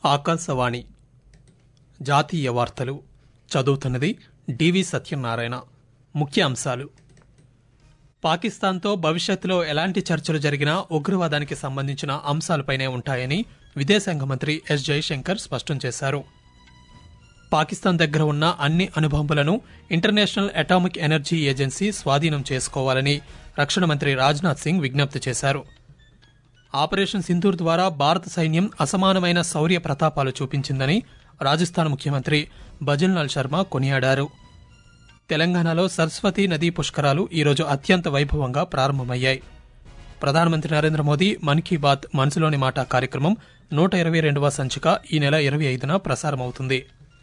ఆకాశవాణి జాతీయ వార్తలు చదువుతున్నది డివి సత్యనారాయణ ముఖ్య అంశాలు పాకిస్తాన్తో భవిష్యత్తులో ఎలాంటి చర్చలు జరిగినా ఉగ్రవాదానికి సంబంధించిన అంశాలపైనే ఉంటాయని విదేశాంగ మంత్రి ఎస్ జైశంకర్ స్పష్టం చేశారు పాకిస్తాన్ దగ్గర ఉన్న అన్ని అణుబాంబులను ఇంటర్నేషనల్ అటామిక్ ఎనర్జీ ఏజెన్సీ స్వాధీనం చేసుకోవాలని రక్షణ మంత్రి రాజ్నాథ్ సింగ్ విజ్ఞప్తి చేశారు ఆపరేషన్ సింధూర్ ద్వారా భారత సైన్యం అసమానమైన శౌర్య ప్రతాపాలు చూపించిందని రాజస్థాన్ ముఖ్యమంత్రి భజన్లాల్ శర్మ కొనియాడారు తెలంగాణలో సరస్వతి నదీ పుష్కరాలు ఈరోజు అత్యంత వైభవంగా ప్రారంభమయ్యాయి ప్రధానమంత్రి నరేంద్ర మోదీ మన్ కీ బాత్ మనసులోని మాట కార్యక్రమం నూట ఇరవై రెండవ సంచిక ఈ నెల ఇరవై ఐదున ప్రసారమవుతుంది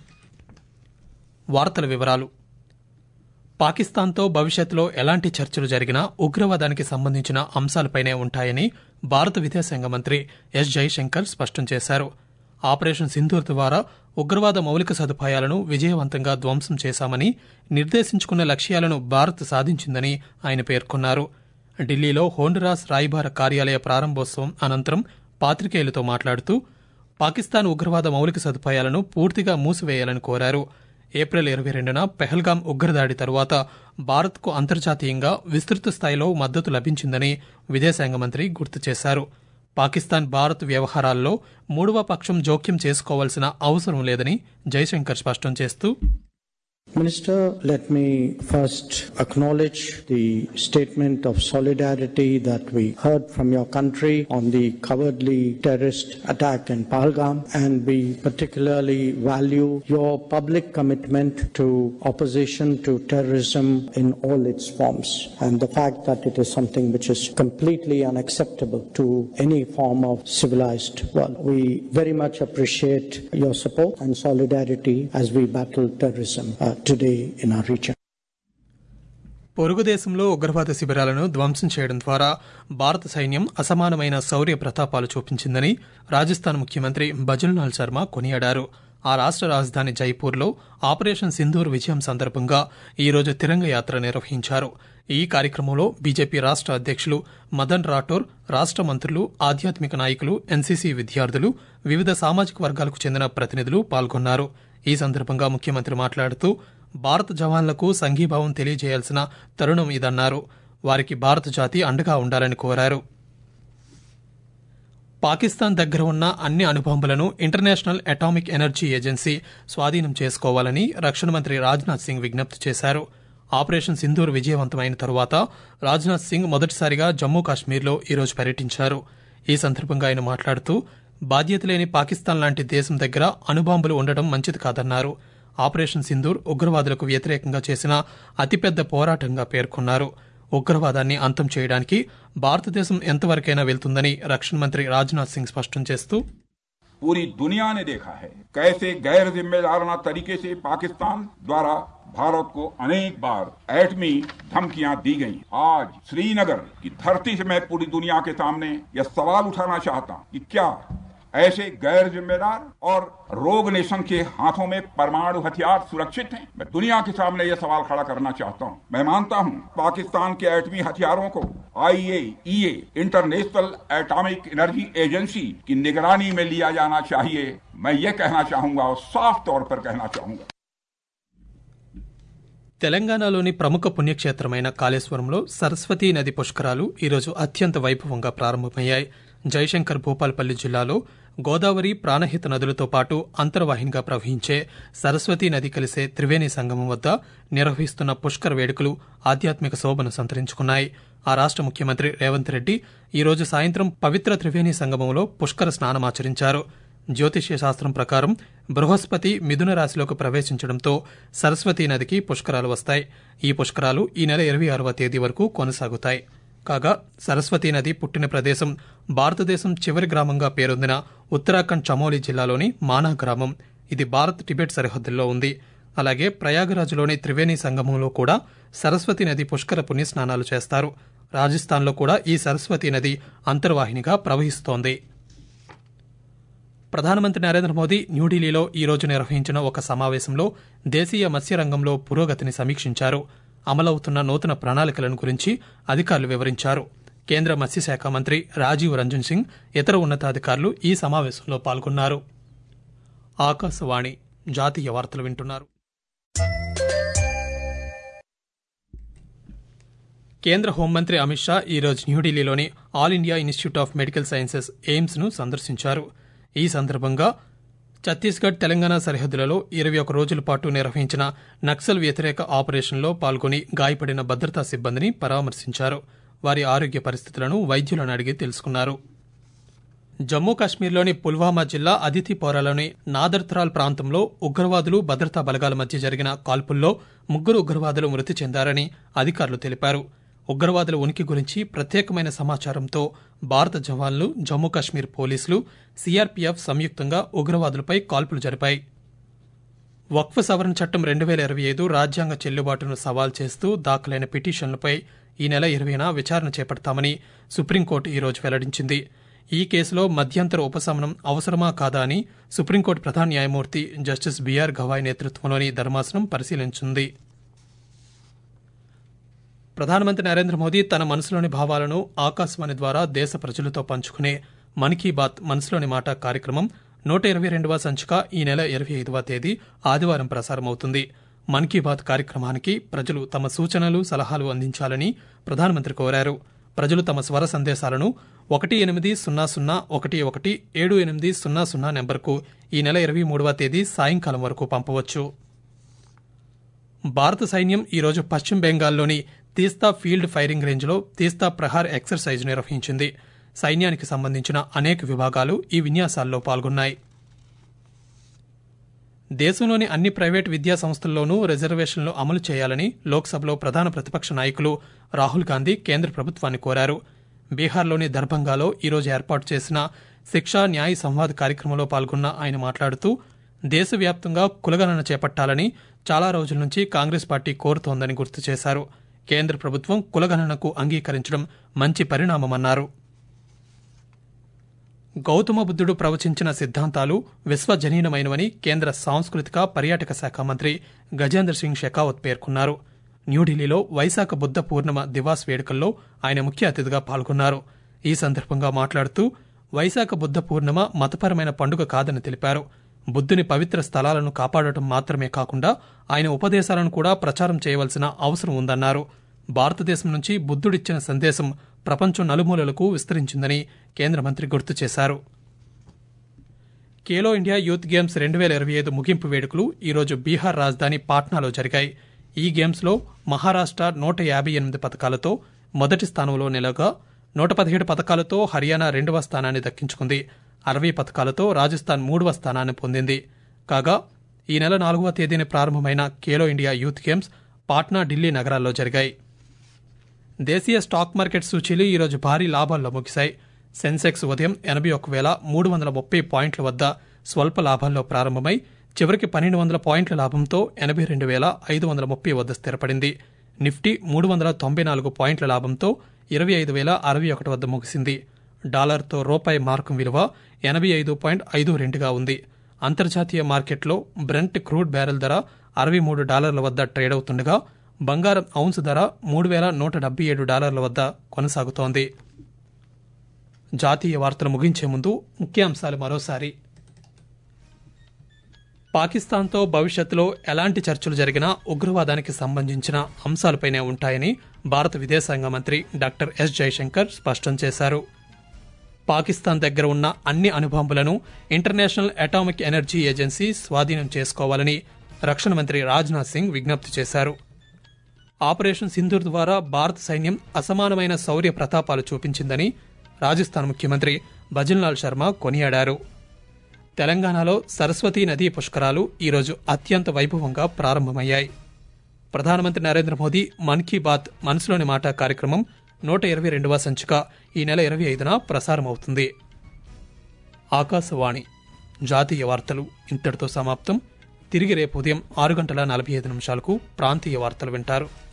వార్తల వివరాలు పాకిస్తాన్తో భవిష్యత్తులో ఎలాంటి చర్చలు జరిగినా ఉగ్రవాదానికి సంబంధించిన అంశాలపైనే ఉంటాయని భారత విదేశాంగ మంత్రి ఎస్ జైశంకర్ స్పష్టం చేశారు ఆపరేషన్ సింధూర్ ద్వారా ఉగ్రవాద మౌలిక సదుపాయాలను విజయవంతంగా ధ్వంసం చేశామని నిర్దేశించుకున్న లక్ష్యాలను భారత్ సాధించిందని ఆయన పేర్కొన్నారు ఢిల్లీలో హోండురాస్ రాయబార కార్యాలయ ప్రారంభోత్సవం అనంతరం పాత్రికేయులతో మాట్లాడుతూ పాకిస్తాన్ ఉగ్రవాద మౌలిక సదుపాయాలను పూర్తిగా మూసివేయాలని కోరారు ఏప్రిల్ ఇరవై రెండున పెహల్గాం ఉగ్రదాడి తరువాత భారత్కు అంతర్జాతీయంగా విస్తృత స్థాయిలో మద్దతు లభించిందని విదేశాంగ మంత్రి గుర్తు చేశారు పాకిస్తాన్ భారత్ వ్యవహారాల్లో మూడవ పక్షం జోక్యం చేసుకోవాల్సిన అవసరం లేదని జైశంకర్ స్పష్టం చేస్తూ Minister, let me first acknowledge the statement of solidarity that we heard from your country on the cowardly terrorist attack in Pahalgam, and we particularly value your public commitment to opposition to terrorism in all its forms, and the fact that it is something which is completely unacceptable to any form of civilized world. We very much appreciate your support and solidarity as we battle terrorism uh, today in our region. పొరుగు దేశంలో ఉగ్రవాద శిబిరాలను ధ్వంసం చేయడం ద్వారా భారత సైన్యం అసమానమైన శౌర్య ప్రతాపాలు చూపించిందని రాజస్థాన్ ముఖ్యమంత్రి భజన్లాల్ శర్మ కొనియాడారు ఆ రాష్ట్ర రాజధాని జైపూర్లో ఆపరేషన్ సింధూర్ విజయం సందర్భంగా ఈరోజు తిరంగ యాత్ర నిర్వహించారు ఈ కార్యక్రమంలో బీజేపీ రాష్ట్ర అధ్యక్షులు మదన్ రాఠోర్ రాష్ట్ర మంత్రులు ఆధ్యాత్మిక నాయకులు ఎన్సీసీ విద్యార్థులు వివిధ సామాజిక వర్గాలకు చెందిన ప్రతినిధులు పాల్గొన్నారు ఈ సందర్భంగా ముఖ్యమంత్రి మాట్లాడుతూ భారత జవాన్లకు సంఘీభావం తెలియజేయాల్సిన తరుణం ఇదన్నారు వారికి భారత జాతి అండగా ఉండాలని కోరారు పాకిస్తాన్ దగ్గర ఉన్న అన్ని అణుబాంబులను ఇంటర్నేషనల్ అటామిక్ ఎనర్జీ ఏజెన్సీ స్వాధీనం చేసుకోవాలని రక్షణ మంత్రి రాజ్నాథ్ సింగ్ విజ్ఞప్తి చేశారు ఆపరేషన్ సింధూర్ విజయవంతమైన తరువాత రాజ్నాథ్ సింగ్ మొదటిసారిగా జమ్మూ కాశ్మీర్లో ఈరోజు పర్యటించారు ఈ సందర్భంగా ఆయన మాట్లాడుతూ బాధ్యత లేని పాకిస్తాన్ లాంటి దేశం దగ్గర అణుబాంబులు ఉండడం మంచిది కాదన్నారు ఆపరేషన్ సింధూర్ ఉగ్రవాదులకు వ్యతిరేకంగా చేసిన అతిపెద్ద పోరాటంగా పేర్కొన్నారు ఉగ్రవాదాన్ని అంతం చేయడానికి భారతదేశం ఎంతవరకైనా వెళ్తుందని రక్షణ మంత్రి రాజ్నాథ్ సింగ్ స్పష్టం చేస్తూ पूरी दुनिया ने देखा है कैसे गैर जिम्मेदाराना तरीके से पाकिस्तान द्वारा भारत को अनेक बार एटमी धमकियां दी गई आज श्रीनगर की धरती से मैं पूरी दुनिया के सामने यह सवाल उठाना चाहता हूं कि क्या ऐसे गैर जिम्मेदार और रोग नेशन के हाथों में परमाणु हथियार सुरक्षित हैं मैं दुनिया के सामने यह सवाल खड़ा करना चाहता हूं मैं मानता हूं पाकिस्तान के एटमी हथियारों को IAEA international atomic energy agency की निगरानी में लिया जाना चाहिए मैं ये कहना चाहूंगा और साफ तौर पर कहना चाहूंगा తెలంగాణలోని ప్రముఖ పుణ్యక్షేత్రమైన కాళేశ్వరంలో సరస్వతీ నది పుష్కరాలు ఈరోజు అత్యంత వైభవంగా ప్రారంభమయ్యాయి జయశంకర్ భూపాల్పల్లి జిల్లాలో గోదావరి ప్రాణహిత నదులతో పాటు అంతర్వాహినిగా ప్రవహించే సరస్వతీ నది కలిసే త్రివేణి సంగమం వద్ద నిర్వహిస్తున్న పుష్కర వేడుకలు ఆధ్యాత్మిక శోభను సంతరించుకున్నాయి ఆ రాష్ట ముఖ్యమంత్రి రేవంత్ రెడ్డి ఈరోజు సాయంత్రం పవిత్ర త్రివేణి సంగమంలో పుష్కర స్నానమాచరించారు జ్యోతిష్య శాస్త్రం ప్రకారం బృహస్పతి మిథున రాశిలోకి ప్రవేశించడంతో సరస్వతీ నదికి పుష్కరాలు వస్తాయి ఈ పుష్కరాలు ఈ నెల ఇరవై ఆరవ తేదీ వరకు కొనసాగుతాయి కాగా సరస్వతీ నది పుట్టిన ప్రదేశం భారతదేశం చివరి గ్రామంగా పేరొందిన ఉత్తరాఖండ్ చమోలి జిల్లాలోని మానా గ్రామం ఇది భారత్ టిబెట్ సరిహద్దుల్లో ఉంది అలాగే ప్రయాగరాజ్లోని త్రివేణి సంగమంలో కూడా సరస్వతి నది పుష్కర పుణ్యస్నానాలు చేస్తారు రాజస్థాన్లో కూడా ఈ సరస్వతీ నది అంతర్వాహినిగా ప్రవహిస్తోంది ప్రధానమంత్రి నరేంద్ర మోదీ న్యూఢిల్లీలో ఈ రోజు నిర్వహించిన ఒక సమావేశంలో దేశీయ మత్స్య రంగంలో పురోగతిని సమీక్షించారు అమలవుతున్న నూతన ప్రణాళికలను గురించి అధికారులు వివరించారు కేంద్ర మత్స్యశాఖ మంత్రి రాజీవ్ రంజన్ సింగ్ ఇతర ఉన్నతాధికారులు ఈ సమావేశంలో పాల్గొన్నారు ఆకాశవాణి జాతీయ వార్తలు వింటున్నారు కేంద్ర హోంమంత్రి అమిత్ షా ఈరోజు న్యూఢిల్లీలోని all India institute of medical sciences AIIMS ను సందర్శించారు ఈ సందర్భంగా ఛత్తీస్గఢ్ తెలంగాణ సరిహద్దులలో ఇరవై ఒక రోజుల పాటు నిర్వహించిన నక్సల్ వ్యతిరేక ఆపరేషన్లో పాల్గొని గాయపడిన భద్రతా సిబ్బందిని పరామర్శించారు వారి ఆరోగ్య పరిస్థితులను వైద్యులను అడిగి తెలుసుకున్నారు జమ్మూ కాశ్మీర్లోని పుల్వామా జిల్లా అదితిపోరాలోని నాదర్త్రాల్ ప్రాంతంలో ఉగ్రవాదులు భద్రతా బలగాల మధ్య జరిగిన కాల్పుల్లో ముగ్గురు ఉగ్రవాదులు మృతి చెందారని అధికారులు తెలిపారు ఉగ్రవాదుల ఉనికి గురించి ప్రత్యేకమైన సమాచారంతో భారత జవాన్లు జమ్మూ కాశ్మీర్ పోలీసులు సీఆర్పీఎఫ్ సంయుక్తంగా ఉగ్రవాదులపై కాల్పులు జరిపాయి వక్ఫ్ సవరణ చట్టం రెండు వేల ఇరవై ఐదు రాజ్యాంగ చెల్లుబాటును సవాల్ చేస్తూ దాఖలైన పిటిషన్లపై ఈ నెల ఇరవైన విచారణ చేపడతామని సుప్రీంకోర్టు ఈ రోజు వెల్లడించింది ఈ కేసులో మధ్యంతర ఉపశమనం అవసరమా కాదా అని సుప్రీంకోర్టు ప్రధాన న్యాయమూర్తి జస్టిస్ బీఆర్ గవాయ్ నేతృత్వంలోని ధర్మాసనం పరిశీలించింది ప్రధానమంత్రి నరేంద్ర మోదీ తన మనసులోని భావాలను ఆకాశవాణి ద్వారా దేశ ప్రజలతో పంచుకునే మన్ కీ బాత్ మనసులోని మాట కార్యక్రమం నూట ఇరవై రెండవ సంచిక ఈ నెల ఇరవై ఐదవ తేదీ ఆదివారం ప్రసారమవుతుంది మన్ కీ బాత్ కార్యక్రమానికి ప్రజలు తమ సూచనలు సలహాలు అందించాలని ప్రధానమంత్రి కోరారు ప్రజలు తమ స్వర సందేశాలను ఒకటి ఎనిమిది సున్నా సున్నా ఒకటి ఒకటి ఏడు ఎనిమిది సున్నా సున్నా నెంబర్కు ఈ నెల ఇరవై మూడవ తేదీ సాయంకాలం వరకు పంపవచ్చు భారత సైన్యం ఈరోజు పశ్చిమ బెంగాల్లోని తీస్తా ఫీల్డ్ ఫైరింగ్ రేంజ్లో తీస్తా ప్రహార్ ఎక్సర్సైజ్ నిర్వహించింది సైన్యానికి సంబంధించిన అనేక విభాగాలు ఈ విన్యాసాల్లో పాల్గొన్నాయి దేశంలోని అన్ని ప్రైవేటు విద్యా సంస్థల్లోనూ రిజర్వేషన్లు అమలు చేయాలని లోక్సభలో ప్రధాన ప్రతిపక్ష నాయకులు రాహుల్ గాంధీ కేంద్ర ప్రభుత్వాన్ని కోరారు బీహార్లోని దర్భంగాలో ఈరోజు ఏర్పాటు చేసిన శిక్షా న్యాయ సంవాద్ కార్యక్రమంలో పాల్గొన్న ఆయన మాట్లాడుతూ దేశవ్యాప్తంగా కులగణన చేపట్టాలని చాలా రోజుల నుంచి కాంగ్రెస్ పార్టీ కోరుతోందని గుర్తు చేశారు కేంద్ర ప్రభుత్వం కులగణనకు అంగీకరించడం మంచి పరిణామమన్నారు గౌతమ బుద్ధుడు ప్రవచించిన సిద్ధాంతాలు విశ్వజనీనమైనవని కేంద్ర సాంస్కృతిక పర్యాటక శాఖ మంత్రి గజేంద్ర సింగ్ షెకావత్ పేర్కొన్నారు న్యూఢిల్లీలో వైశాఖ బుద్ధ పూర్ణిమ దివాస్ వేడుకల్లో ఆయన ముఖ్య అతిథిగా పాల్గొన్నారు ఈ సందర్భంగా మాట్లాడుతూ వైశాఖ బుద్ధ పూర్ణిమ మతపరమైన పండుగ కాదని తెలిపారు బుద్ధుని పవిత్ర స్థలాలను కాపాడటం మాత్రమే కాకుండా ఆయన ఉపదేశాలను కూడా ప్రచారం చేయవలసిన అవసరం ఉందన్నారు భారతదేశం నుంచి బుద్ధుడిచ్చిన సందేశం ప్రపంచం నలుమూలలకు విస్తరించిందని కేంద్ర మంత్రి గుర్తు చేశారు ఖేలో ఇండియా యూత్ గేమ్స్ రెండు వేల ఇరవై ఐదు ముగింపు వేడుకలు ఈరోజు బీహార్ రాజధాని పాట్నాలో జరిగాయి ఈ గేమ్స్లో మహారాష్ట్ర నూట యాభై ఎనిమిది పథకాలతో మొదటి స్థానంలో నిలగా నూట పదిహేడు పథకాలతో హర్యానా రెండవ స్థానాన్ని దక్కించుకుంది అరవై పథకాలతో రాజస్థాన్ మూడవ స్థానాన్ని పొందింది కాగా ఈ నెల నాలుగవ తేదీన ప్రారంభమైన Khelo India youth games Patna Delhi నగరాల్లో జరిగాయి దేశీయ స్టాక్ మార్కెట్ సూచీలు ఈరోజు భారీ లాభాల్లో ముగిశాయి సెన్సెక్స్ ఉదయం ఎనభై ఒక వేల మూడు వందల ముప్పై పాయింట్ల వద్ద స్వల్ప లాభాల్లో ప్రారంభమై చివరికి పన్నెండు వందల పాయింట్ల లాభంతో ఎనభై రెండు వేల ఐదు వందల ముప్పై వద్ద స్థిరపడింది నిఫ్టీ మూడు వందల తొంభై నాలుగు పాయింట్ల లాభంతో ఇరవై ఐదు వేల అరవై ఒకటి వద్ద ముగిసింది డాలర్తో రూపాయి మార్కం విలువ ఎనభై ఐదు పాయింట్ ఐదు రెండుగా ఉంది అంతర్జాతీయ మార్కెట్లో బ్రెంట్ క్రూడ్ బ్యారెల్ ధర అరవై మూడు డాలర్ల వద్ద ట్రేడ్ అవుతుండగా బంగారం ఔన్స్ ధర మూడు వేల నూట డెబ్బై ఏడు డాలర్ల వద్ద కొనసాగుతోంది జాతీయ వార్తలు ముగించే ముందు ముఖ్యాంశాలు మరోసారి పాకిస్తాన్తో భవిష్యత్తులో ఎలాంటి చర్చలు జరిగినా ఉగ్రవాదానికి సంబంధించిన అంశాలపైనే ఉంటాయని భారత విదేశాంగ మంత్రి డాక్టర్ ఎస్ జయశంకర్ స్పష్టం చేశారు పాకిస్తాన్ దగ్గర ఉన్న అన్ని అణుబాంబులను ఇంటర్నేషనల్ అటామిక్ ఎనర్జీ ఏజెన్సీ స్వాధీనం చేసుకోవాలని రక్షణ మంత్రి రాజ్నాథ్ సింగ్ విజ్ఞప్తి చేశారు ఆపరేషన్ సింధూర్ ద్వారా భారత సైన్యం అసమానమైన శౌర్య ప్రతాపాలు చూపించిందని రాజస్థాన్ ముఖ్యమంత్రి భజన్లాల్ శర్మ కొనియాడారు తెలంగాణలో సరస్వతీ నదీ పుష్కరాలు ఈరోజు అత్యంత వైభవంగా ప్రారంభమయ్యాయి ప్రధానమంత్రి నరేంద్ర మోదీ మన్ కీ బాత్ మనసులోని మాట కార్యక్రమం నూట ఇరవై రెండవ సంచిక ఈ నెల ఇరవై ఐదున ప్రసారమవుతుంది ఆకాశవాణి జాతీయ వార్తలు ఇంతటితో సమాప్తం తిరిగి రేపు ఉదయం ఆరు గంటల నలభై ఐదు నిమిషాలకు ప్రాంతీయ వార్తలు వింటారు